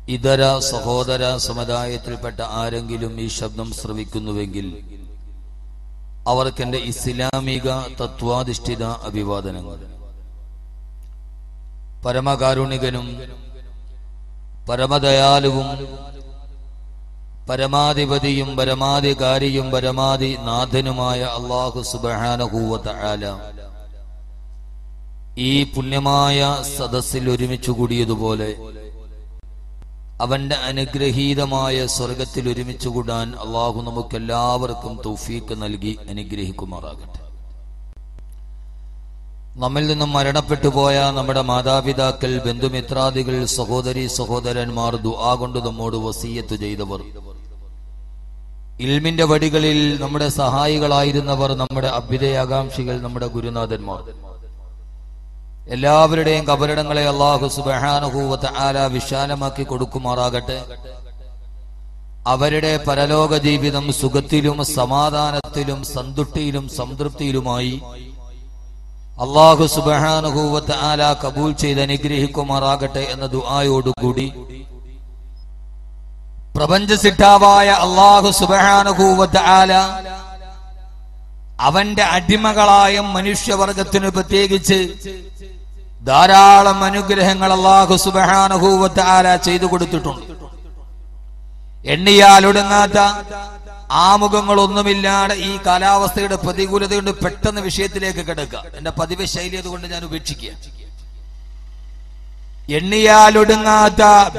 ഇതര സഹോദര സമുദായത്തിൽപ്പെട്ട ആരെങ്കിലും ഈ ശബ്ദം ശ്രവിക്കുന്നുവെങ്കിൽ അവർക്കെന്റെ ഇസ്ലാമിക തത്വാധിഷ്ഠിത അഭിവാദനങ്ങൾ പരമകാരുണികനും പരമദയാലുവും പരമാധിപതിയും പരമാധികാരിയും പരമാധി നാഥനുമായ അള്ളാഹു സുബാനഹൂവത്ത ആല ഈ പുണ്യമായ സദസ്സിൽ ഒരുമിച്ചു കൂടിയതുപോലെ അവന്റെ അനുഗ്രഹീതമായ സ്വർഗത്തിൽ ഒരുമിച്ച് കൂടാൻ അള്ളാഹു നമുക്കെല്ലാവർക്കും തൗഫീക്ക് നൽകി അനുഗ്രഹിക്കുമാറാകട്ടെ നമ്മിൽ നിന്നും മരണപ്പെട്ടു പോയ നമ്മുടെ മാതാപിതാക്കൾ ബന്ധുമിത്രാദികൾ സഹോദരി സഹോദരന്മാർ ദുആ കൊണ്ട് നമ്മോട് വസീയത്ത് ചെയ്തവർ ഇൽമിന്റെ വടികളിൽ നമ്മുടെ സഹായികളായിരുന്നവർ നമ്മുടെ അഭ്യുദയാകാംക്ഷികൾ നമ്മുടെ ഗുരുനാഥന്മാർ എല്ലാവരുടെയും കബറിടങ്ങളെ അള്ളാഹു സുബഹാനുഭൂവത്ത് ആല വിശാലമാക്കി കൊടുക്കുമാറാകട്ടെ അവരുടെ പരലോക ജീവിതം സുഖത്തിലും സമാധാനത്തിലും സന്തുഷ്ടിയിലും സംതൃപ്തിയിലുമായി അള്ളാഹു സുബഹാനുഭൂവത്ത് ആല കബൂൽ ചെയ്ത് അനുഗ്രഹിക്കുമാറാകട്ടെ എന്ന ദുആയോടുകൂടി പ്രപഞ്ച സിട്ടാവായ അള്ളാഹു സുബഹാനുഭൂവത്ത് ആല അവന്റെ അടിമകളായ മനുഷ്യവർഗത്തിനു പ്രത്യേകിച്ച് ധാരാളം അനുഗ്രഹങ്ങൾ അള്ളാഹു സുബഹാനുഭൂവത്ത് ആല ചെയ്തു കൊടുത്തിട്ടുണ്ട് എണ്ണിയാൽ ഒടുങ്ങാത്ത ആമുഖങ്ങളൊന്നുമില്ലാതെ ഈ കാലാവസ്ഥയുടെ പ്രതികൂലത കൊണ്ട് പെട്ടെന്ന് വിഷയത്തിലേക്ക് കിടക്കുക എന്റെ പതിവ് ശൈലി അതുകൊണ്ട് ഞാൻ ഉപേക്ഷിക്കുക എണ്ണിയാൽ ഒടുങ്ങാത്ത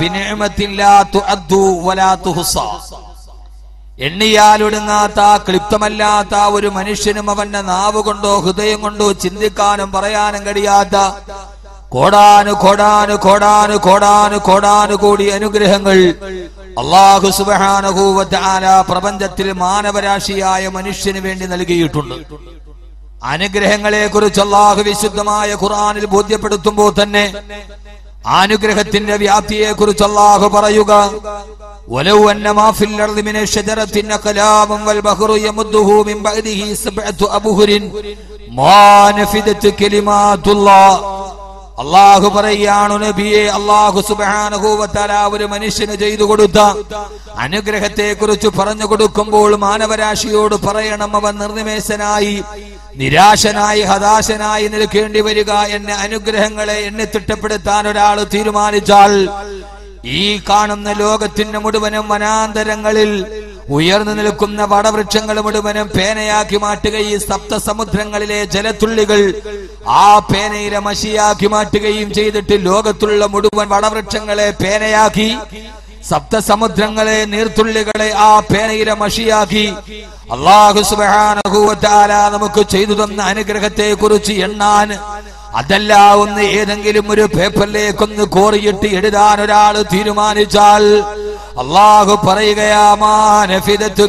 എണ്ണിയാൽ ഒടുങ്ങാത്ത ക്ലിപ്തമല്ലാത്ത ഒരു മനുഷ്യനും അവന്റെ നാവ് കൊണ്ടോ ഹൃദയം കൊണ്ടോ ചിന്തിക്കാനും പറയാനും കഴിയാത്ത കോടാനു കോടാനു കോടാനു കോടാനു കോടാനു കോടി അനുഗ്രഹങ്ങൾ അള്ളാഹു സുബാനുഭൂവത്താല പ്രപഞ്ചത്തിൽ മാനവരാശിയായ മനുഷ്യന് വേണ്ടി നൽകിയിട്ടുണ്ട് അനുഗ്രഹങ്ങളെ കുറിച്ച് അള്ളാഹു വിശുദ്ധമായ ഖുറാനിൽ ബോധ്യപ്പെടുത്തുമ്പോൾ തന്നെ അനുഗ്രഹത്തിന്റെ വ്യാപ്തിയെ കുറിച്ച് അള്ളാഹു പറയുക ولو أن ما في الأرض من الشجرة أقلام والبحر يمده من بعده سبعة أبهر ما نفدت كلمات الله അള്ളാഹു പറയാണ് നബിയെ അള്ളാഹു സുബാനുഭൂവത്താല ഒരു മനുഷ്യന് ചെയ്തു കൊടുത്ത അനുഗ്രഹത്തെ കുറിച്ച് പറഞ്ഞു കൊടുക്കുമ്പോൾ മാനവരാശിയോട് പറയണം അവൻ നിർനിമേശനായി നിരാശനായി ഹതാശനായി നിൽക്കേണ്ടി വരിക എന്നെ അനുഗ്രഹങ്ങളെ എന്നെ തിട്ടപ്പെടുത്താൻ ഒരാൾ തീരുമാനിച്ചാൽ ഈ കാണുന്ന ലോകത്തിന്റെ മുഴുവനും വനാന്തരങ്ങളിൽ ഉയർന്നു നിൽക്കുന്ന വടവൃക്ഷങ്ങൾ മുഴുവനും പേനയാക്കി മാറ്റുകയും സപ്തസമുദ്രങ്ങളിലെ ജലത്തുള്ളികൾ ആ പേനയിലെ മഷിയാക്കി മാറ്റുകയും ചെയ്തിട്ട് ലോകത്തുള്ള മുഴുവൻ വടവൃക്ഷങ്ങളെ പേനയാക്കി സപ്തസമുദ്രങ്ങളെ നീർത്തുള്ളികളെ ആ പേനയിലെ മഷിയാക്കി അള്ളാഹു സുബാനുഭൂവത്താല നമുക്ക് ചെയ്തു തന്ന അനുഗ്രഹത്തെ കുറിച്ച് എണ്ണാൻ അതല്ല ഒന്ന് ഏതെങ്കിലും ഒരു പേപ്പറിലേക്കൊന്ന് കോറിയിട്ട് എഴുതാൻ ഒരാൾ തീരുമാനിച്ചാൽ അള്ളാഹു പറയുകയാമാനഫിദത്തു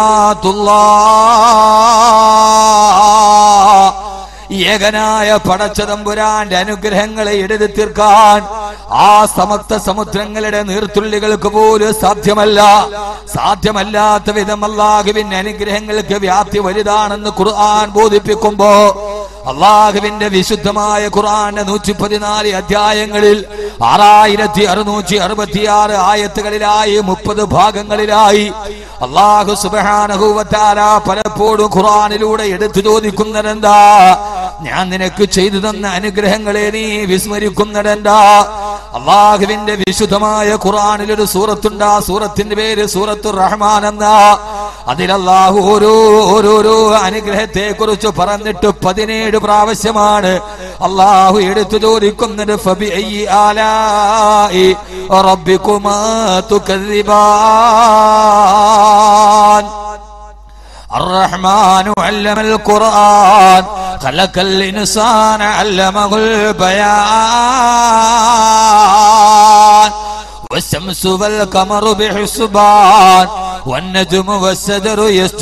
ഏകനായ പടച്ചതമ്പുരാന്റെ അനുഗ്രഹങ്ങളെ എഴുതി തീർക്കാൻ ആ സമക്ത സമുദ്രങ്ങളുടെ നീർത്തുള്ളികൾക്ക് പോലും സാധ്യമല്ല സാധ്യമല്ലാത്ത വിധം അള്ളാഹുവിന്റെ അനുഗ്രഹങ്ങൾക്ക് വ്യാപ്തി വലുതാണെന്ന് ഖുർആൻ ബോധിപ്പിക്കുമ്പോ അള്ളാഹുവിന്റെ വിശുദ്ധമായ ഖുർആന്റെ നൂറ്റി പതിനാല് അധ്യായങ്ങളിൽ ആറായിരത്തി അറുന്നൂറ്റി അറുപത്തിയാറ് ആയത്തുകളിലായി മുപ്പത് ഭാഗങ്ങളിലായി അള്ളാഹു സുബാനഹൂവത്താല പലപ്പോഴും ഖുർആനിലൂടെ എടുത്തു ചോദിക്കുന്നതെന്താ ഞാൻ നിനക്ക് ചെയ്തു തന്ന അനുഗ്രഹങ്ങളെ നീ വിസ്മരിക്കുന്നതെന്താ അള്ളാഹുവിന്റെ വിശുദ്ധമായ ഖുർആനിൽ ഒരു സൂറത്തുണ്ട് ആ സൂറത്തിന്റെ പേര് സൂറത്തു റഹ്മാൻ എന്ന അതിൽ അള്ളാഹു ഓരോ ഓരോരോ അനുഗ്രഹത്തെ കുറിച്ച് പറഞ്ഞിട്ട് പതിനേഴ് പ്രാവശ്യമാണ് അള്ളാഹു എടുത്തു ചോദിക്കുന്നത് ഫബി അയ്യി ആലായി റബ്ബിക്കുമാ തുകذിബാൻ الرحمن علم القرآن خلق الإنسان علمه البيان والشمس والقمر بحسبان والنجم والشجر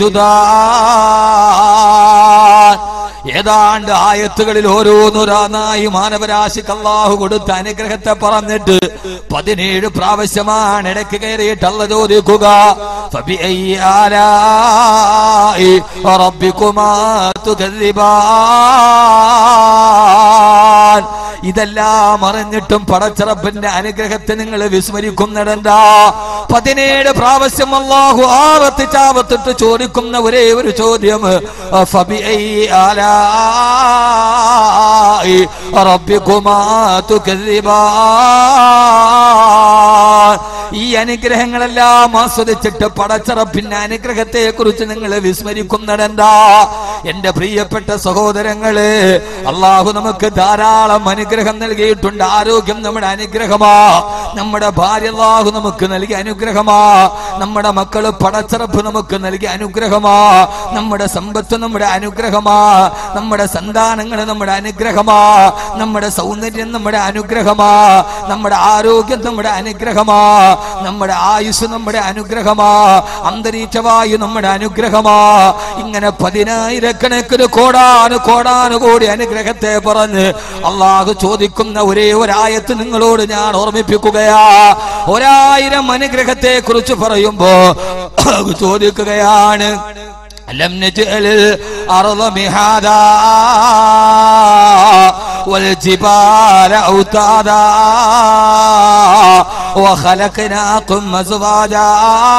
يسجدان ഏതാണ്ട് ആയത്തുകളിൽ ഓരോന്നോരാന്നായി മാനവരാശിക്ക് അള്ളാഹു കൊടുത്ത അനുഗ്രഹത്തെ പറഞ്ഞിട്ട് പതിനേഴ് പ്രാവശ്യമാണ് ഇടയ്ക്ക് കയറിയിട്ട് അല്ല ചോദിക്കുക فبأي آلاء ربكما تكذبان ഇതെല്ലാം അറിഞ്ഞിട്ടും പടച്ചറപ്പിന്റെ അനുഗ്രഹത്തെ നിങ്ങൾ വിസ്മരിക്കുന്നിടണ്ട പതിനേഴ് പ്രാവശ്യം അള്ളാഹു ആവർത്തിച്ചാവർത്തിട്ട് ചോദിക്കുന്ന ഒരേ ഒരു ചോദ്യം ഫബിഐ ആലാഇ റബ്ബിക്കുമാ തുകദ്ദിബാൻ ഈ അനുഗ്രഹങ്ങളെല്ലാം ആസ്വദിച്ചിട്ട് പടച്ചറപ്പിന്റെ അനുഗ്രഹത്തെ കുറിച്ച് നിങ്ങൾ വിസ്മരിക്കുന്നിടഎന്താ എന്റെ പ്രിയപ്പെട്ട സഹോദരങ്ങള് അള്ളാഹു നമുക്ക് ധാരാളം അനുഗ്രഹം നൽകിയിട്ടുണ്ട് ആരോഗ്യം നമ്മുടെ അനുഗ്രഹമാ നമ്മുടെ ഭാര്യ അള്ളാഹു നമുക്ക് നൽകിയ അനുഗ്രഹമാ നമ്മുടെ മക്കള് പടച്ചറപ്പ് നമുക്ക് നൽകിയ അനുഗ്രഹമാ നമ്മുടെ സമ്പത്ത് നമ്മുടെ അനുഗ്രഹമാ നമ്മുടെ സന്താനങ്ങൾ നമ്മുടെ അനുഗ്രഹമാ നമ്മുടെ സൗന്ദര്യം നമ്മുടെ അനുഗ്രഹമാ നമ്മുടെ ആരോഗ്യം നമ്മുടെ അനുഗ്രഹമാ നമ്മുടെ ആയുസ് നമ്മുടെ അനുഗ്രഹമാ അന്തരീക്ഷവായു നമ്മുടെ അനുഗ്രഹമാ ഇങ്ങനെ പതിനായിരക്കണക്കിന് കോടാനു കോടാനു കോടി അനുഗ്രഹത്തെ പറഞ്ഞ് അള്ളാഹു ചോദിക്കുന്ന ഒരേ ഒരായത്ത് നിങ്ങളോട് ഞാൻ ഓർമ്മിപ്പിക്കുകയാ ഒരായിരം അനുഗ്രഹത്തെ കുറിച്ച് പറയുമ്പോ ചോദിക്കുകയാണ് لم نجعل الأرض مهادا والجبال أوتادا وخلقناكم أزواجا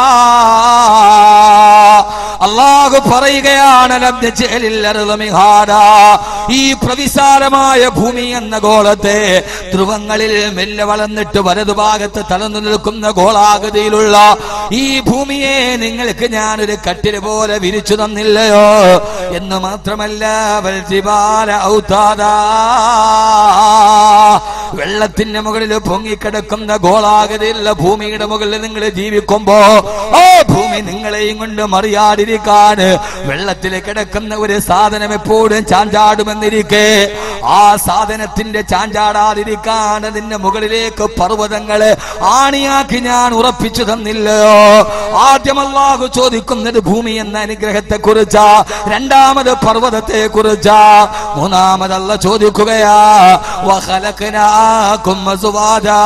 അള്ളാഹു പറയുകയാണ് ലം നജ്അലിൽ അർള മിഹാദാ. ഈ പ്രവിശാലമായ ഭൂമി എന്ന ഗോളത്തെ ധ്രുവങ്ങളിൽ മെല്ലെ വളർന്നിട്ട് വലതുഭാഗത്ത് തളർന്നു നിൽക്കുന്ന ഗോളാകൃതിയിലുള്ള ഈ ഭൂമിയെ നിങ്ങൾക്ക് ഞാനൊരു കട്ടില് പോലെ വിരിച്ചു തന്നില്ലയോ എന്ന് മാത്രമല്ല വൽ ജിബാല ഔതാദാ. വെള്ളത്തിന്റെ മുകളിൽ പൊങ്ങിക്കിടക്കുന്ന ഗോളാകൃതിയുള്ള ഭൂമിയുടെ മുകളിൽ നിങ്ങൾ ജീവിക്കുമ്പോ ആ ഭൂമി നിങ്ങളെയും കൊണ്ട് മറിയാതിരിക്കാൻ വെള്ളത്തിൽ കിടക്കുന്ന ഒരു സാധനം എപ്പോഴും ചാഞ്ചാടുമെന്നിരിക്കെ ആ സാധനത്തിന്റെ ചാഞ്ചാടാതിരിക്കാൻ അതിന്റെ മുകളിലേക്ക് പർവ്വതങ്ങള് ആണിയാക്കി ഞാൻ ഉറപ്പിച്ചു തന്നില്ലയോ ആദ്യം അള്ളാഹു ചോദിക്കുന്നത് ഭൂമി എന്ന അനുഗ്രഹത്തെ കുറിച്ചാ രണ്ടാമത് പർവ്വതത്തെ കുറിച്ചാ മൂന്നാമതല്ല ചോദിക്കുകയാ വഖലഖനാകും അസ്വാജാ.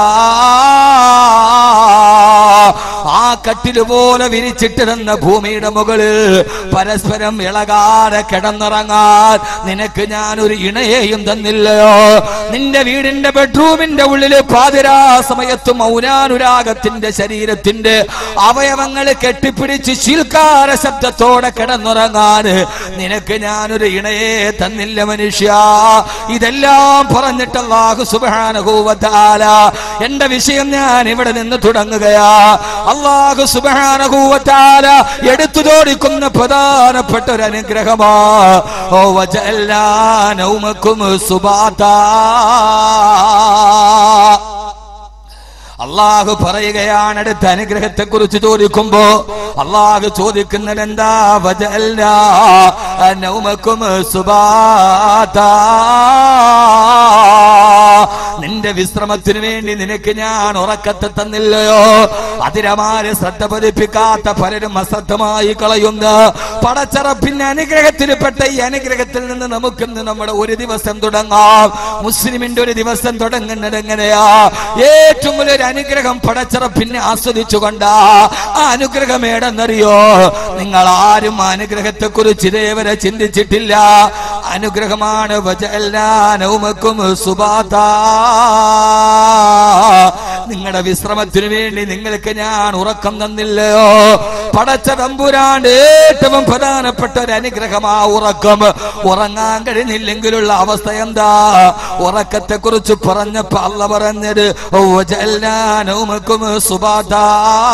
ആ കട്ടില് പോലെ വിരിച്ചിട്ട് തന്ന ഭൂമിയുടെ മുകളിൽ പരസ്പരം ഇളകാതെ കിടന്നിറങ്ങാൻ നിനക്ക് ഞാൻ ഒരു ഇണയെയും തന്നില്ലയോ നിന്റെ വീടിന്റെ ബെഡ്റൂമിന്റെ ഉള്ളില് പാതിരാ സമയത്ത് മൗനാനുരാഗത്തിന്റെ ശരീരത്തിന്റെ അവയവങ്ങൾ കെട്ടിപ്പിടിച്ച് ശീൽക്കാര ശബ്ദത്തോടെ കിടന്നുറങ്ങാൻ നിനക്ക് ഞാനൊരു ഇണയെ തന്നില്ല മനുഷ്യ ഇതെല്ലാം പറഞ്ഞിട്ട് അള്ളാഹു സുബാനുഭൂവത്താല എന്റെ വിഷയം ഞാൻ ഇവിടെ നിന്ന് തുടങ്ങുകയാ അള്ളാഹു സുബാനുഭൂവത്താല എടുത്തു ചോദിക്കുന്ന പ്രധാനപ്പെട്ട ഒരു അനുഗ്രഹമാ ഓ വജല്ലാനൗമക്കും സുബാതാ അള്ളാഹു പറയുകയാണ് അടുത്ത അനുഗ്രഹത്തെ കുറിച്ച് ചോദിക്കുമ്പോ അള്ളാഹു ചോദിക്കുന്നത് എന്താ വജല്ലാ നൗമക്കും സുബാതാ നിന്റെ വിശ്രമത്തിന് വേണ്ടി നിനക്ക് ഞാൻ ഉറക്കത്തെ തന്നില്ലയോ അതിരമാരെ ശ്രദ്ധ പതിപ്പിക്കാത്ത പലരും അശ്രദ്ധമായി കളയുന്ന പടച്ചറപ്പിന്റെ അനുഗ്രഹത്തിൽപ്പെട്ട ഈ അനുഗ്രഹത്തിൽ നിന്ന് നമുക്കിന്ന് നമ്മുടെ ഒരു ദിവസം തുടങ്ങാം മുസ്ലിമിന്റെ ഒരു ദിവസം തുടങ്ങുന്നത് എങ്ങനെയാ ഏറ്റവും വലിയൊരു അനുഗ്രഹം പടച്ചറപ്പിനെ ആസ്വദിച്ചുകൊണ്ടാ ആ അനുഗ്രഹം ഏടെന്നറിയോ നിങ്ങൾ ആരും ആ അനുഗ്രഹത്തെ കുറിച്ച് ഇതേവരെ ചിന്തിച്ചിട്ടില്ല അനുഗ്രഹമാണ് വജല്ലാനൗമക്കും സുബാതാ നിങ്ങളുടെ വിശ്രമത്തിനു വേണ്ടി നിങ്ങൾക്ക് ഞാൻ ഉറക്കം തന്നില്ലയോ പടച്ച തമ്പുരാണ്ട് ഏറ്റവും പ്രധാനപ്പെട്ട ഒരു അനുഗ്രഹമാ ഉറക്കം ഉറങ്ങാൻ കഴിഞ്ഞില്ലെങ്കിലുള്ള അവസ്ഥ എന്താ ഉറക്കത്തെ കുറിച്ച് പറഞ്ഞപ്പോ അല്ല പറഞ്ഞത് ഓജല്ലാനൗമക്കും സുബാതാ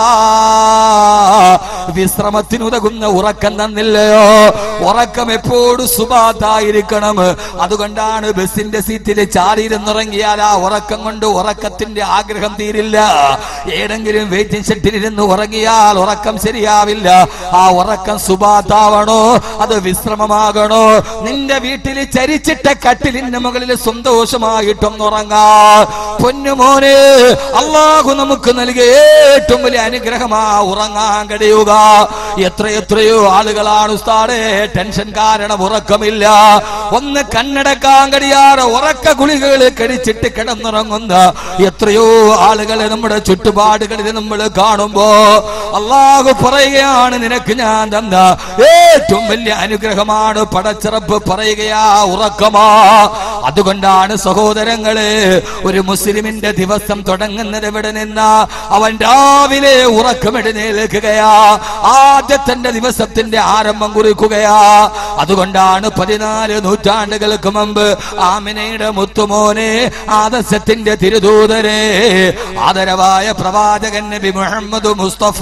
വിശ്രമത്തിനുതകുന്ന ഉറക്കം തന്നില്ലയോ ഉറക്കം എപ്പോഴും സുബാത്തായിരിക്കണം അതുകൊണ്ടാണ് ബസിന്റെ സീറ്റിൽ ചാടിയിരുന്നുറങ്ങിയാൽ ആ ഉറക്കം കൊണ്ട് ഉറക്കത്തിന്റെ ആഗ്രഹം തീരില്ല ഏതെങ്കിലും വെയിറ്റിംഗ് ഷെഡിൽ ഇരുന്ന് ഉറങ്ങിയാൽ ഉറക്കം ശരിയാവില്ല ആ ഉറക്കം സുബാത്താവണോ അത് വിശ്രമമാകണോ നിന്റെ വീട്ടിൽ ചരിച്ചിട്ട കട്ടിലിന്റെ മുകളിൽ സന്തോഷമായിട്ടൊന്ന് ഉറങ്ങാ പൊന്നുമോനെ അള്ളാഹു നമുക്ക് നൽകിയ ഏറ്റവും വലിയ അനുഗ്രഹമാ ഉറങ്ങാൻ കഴിയുക എത്ര എത്രയോ ആളുകളാണ് ഉസ്താദേ ടെൻഷൻ കാരണം ഉറക്കമില്ല ഒന്ന് കണ്ണടക്കാൻ കഴിയാതെ ഉറക്ക ഗുളികകൾ കടിച്ചിട്ട് കിടന്നുറങ്ങുന്ന എത്രയോ ആളുകളെ നമ്മുടെ ചുറ്റുപാടുകളിൽ നമ്മൾ കാണുമ്പോ അള്ളാഹു പറ പറയുകയാണ് നിനക്ക് ഞാൻ തന്ന ഏറ്റവും വലിയ അനുഗ്രഹമാണ് പടച്ചിറപ്പ് പറയുകയാ ഉറക്കമാ അതുകൊണ്ടാണ് സഹോദരങ്ങള് ഒരു മുസ്ലിമിന്റെ ദിവസം തുടങ്ങുന്നത് എവിടെ നിന്നാ അവൻ രാവിലെ ഉറക്കമെഴുന്നേൽക്കുകയാ ആദ്യത്തെ ദിവസത്തിന്റെ ആരംഭം കുറിക്കുകയാ അതുകൊണ്ടാണ് പതിനാല് നൂറ്റാണ്ടുകൾക്ക് മുമ്പ് ആമിനയുടെ മുത്തുമോനെ ആദർശത്തിന്റെ തിരുദൂതരെ ആദരവായ പ്രവാചകൻ നബി മുഹമ്മദ് മുസ്തഫ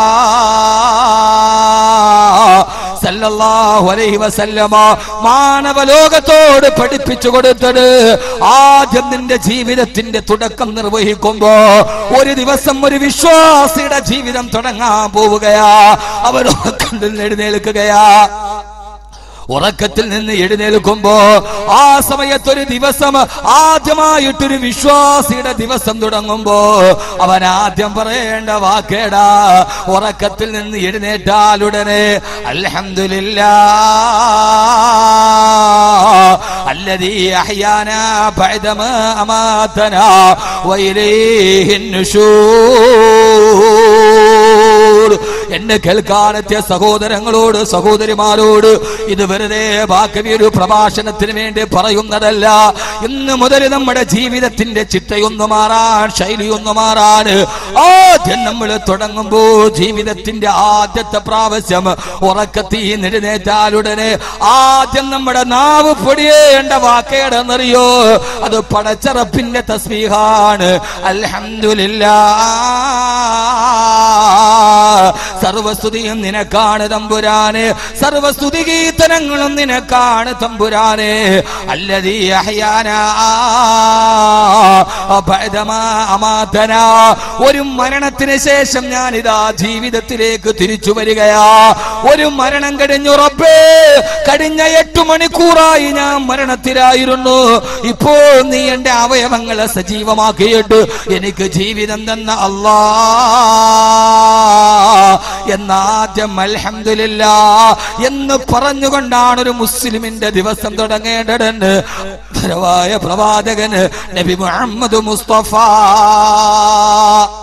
സല്ലല്ലാഹു അലൈഹി വസല്ലമ മാനവ ലോകത്തോട് പഠിപ്പിച്ചു കൊടുത്തത് ആദ്യം നിന്റെ ജീവിതത്തിന്റെ തുടക്കം നിർവഹിക്കുമ്പോ ഒരു ദിവസം ഒരു വിശ്വാസിയുടെ ജീവിതം തുടങ്ങാൻ പോവുകയാ അവർ ഉറക്കത്തിൽ എഴുന്നേൽക്കുകയാ ഉറക്കത്തിൽ നിന്ന് എഴുന്നേൽക്കുമ്പോ ആ സമയത്ത് ഒരു ദിവസം ആദ്യമായിട്ടൊരു വിശ്വാസിയുടെ ദിവസം തുടങ്ങുമ്പോ അവൻ ആദ്യം പറയേണ്ട വാക്കേടാ ഉറക്കത്തിൽ നിന്ന് എഴുന്നേറ്റാലുടനെ അൽഹംദുലില്ലാ الذي أحيانا بعدما أماتنا وإليه النشور എന്നെ കേൾക്കാനെത്തിയ സഹോദരങ്ങളോട് സഹോദരിമാരോട് ഇത് വെറുതെ ബാക്കി ഒരു പ്രഭാഷണത്തിന് വേണ്ടി പറയുന്നതല്ല ഇന്ന് മുതൽ നമ്മുടെ ജീവിതത്തിന്റെ ചിട്ടയൊന്നു മാറാൻ ശൈലിയൊന്നു മാറാൻ ആദ്യം നമ്മൾ തുടങ്ങുമ്പോ ജീവിതത്തിന്റെ ആദ്യത്തെ പ്രാവശ്യം ഉറക്കത്തി എഴുന്നേറ്റാലുടനെ ആദ്യം നമ്മുടെ നാവ് പൊടിയേണ്ട വാക്കേടെന്നറിയോ അത് പടച്ചറപ്പിന്റെ തസ്മീഹാണ് അൽഹംദുലില്ലാ സർവസ്തുതിയും നിനക്കാണ് തമ്പുരാന് സർവസ്തുതി കീർത്തനങ്ങളും നിനക്കാണ് തമ്പുരാന് അല്ലതീ അഹ്യാനാ ബഅദമാ അമാതനാ. ഒരു മരണത്തിന് ശേഷം ഞാൻ ഇതാ ജീവിതത്തിലേക്ക് തിരിച്ചു വരികയാ ഒരു മരണം കഴിഞ്ഞു റബ്ബേ കഴിഞ്ഞ എട്ടു മണിക്കൂറായി ഞാൻ മരണത്തിലായിരുന്നു ഇപ്പോൾ നീ എന്റെ അവയവങ്ങളെ സജീവമാക്കിയിട്ട് എനിക്ക് ജീവിതം തന്ന അല്ലാ എന്നാദ്യം അൽഹംദുലില്ല എന്ന് പറഞ്ഞുകൊണ്ടാണ് ഒരു മുസ്ലിമിന്റെ ദിവസം തുടങ്ങേണ്ടതെന്ന് ധരവായ പ്രവാചകന് നബി മുഹമ്മദ് മുസ്തഫ